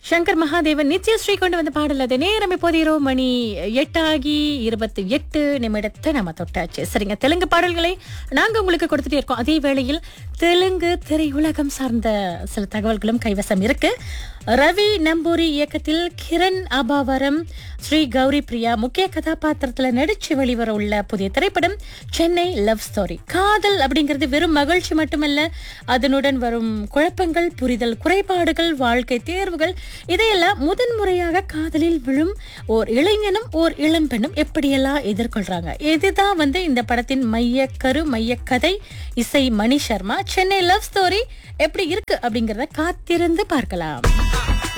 சங்கர் மகாதேவன் நித்யஸ்ரீ கொண்டு வந்த பாடல் அது நேரம் இப்போது இரவு மணி எட்டாகி இருபத்தி எட்டு நிமிடத்தை நம்ம தொட்டாச்சு சரிங்க தெலுங்கு பாடல்களை நாங்க உங்களுக்கு கொடுத்துட்டே இருக்கோம் அதே வேளையில் தெலுங்கு திரையுலகம் சார்ந்த சில தகவல்களும் கைவசம் இருக்கு ரவி நம்பூரி இயக்கத்தில் கிரண் அபாவரம் ஸ்ரீ கௌரி பிரியா முக்கிய கதாபாத்திரத்துல நடிச்சு வெளிவர உள்ள புதிய திரைப்படம் சென்னை லவ் ஸ்டோரி காதல் அப்படிங்கிறது வெறும் மகிழ்ச்சி மட்டுமல்ல அதனுடன் வரும் குழப்பங்கள் புரிதல் குறைபாடுகள் வாழ்க்கை தேர்வுகள் இதையெல்லாம் முதன்முறையாக காதலில் விழும் ஓர் இளைஞனும் ஓர் இளம்பெண்ணும் எப்படியெல்லாம் எதிர்கொள்றாங்க இதுதான் வந்து இந்த படத்தின் மைய கரு மைய கதை இசை மணி சர்மா சென்னை லவ் ஸ்டோரி எப்படி இருக்கு அப்படிங்கறத காத்திருந்து பார்க்கலாம்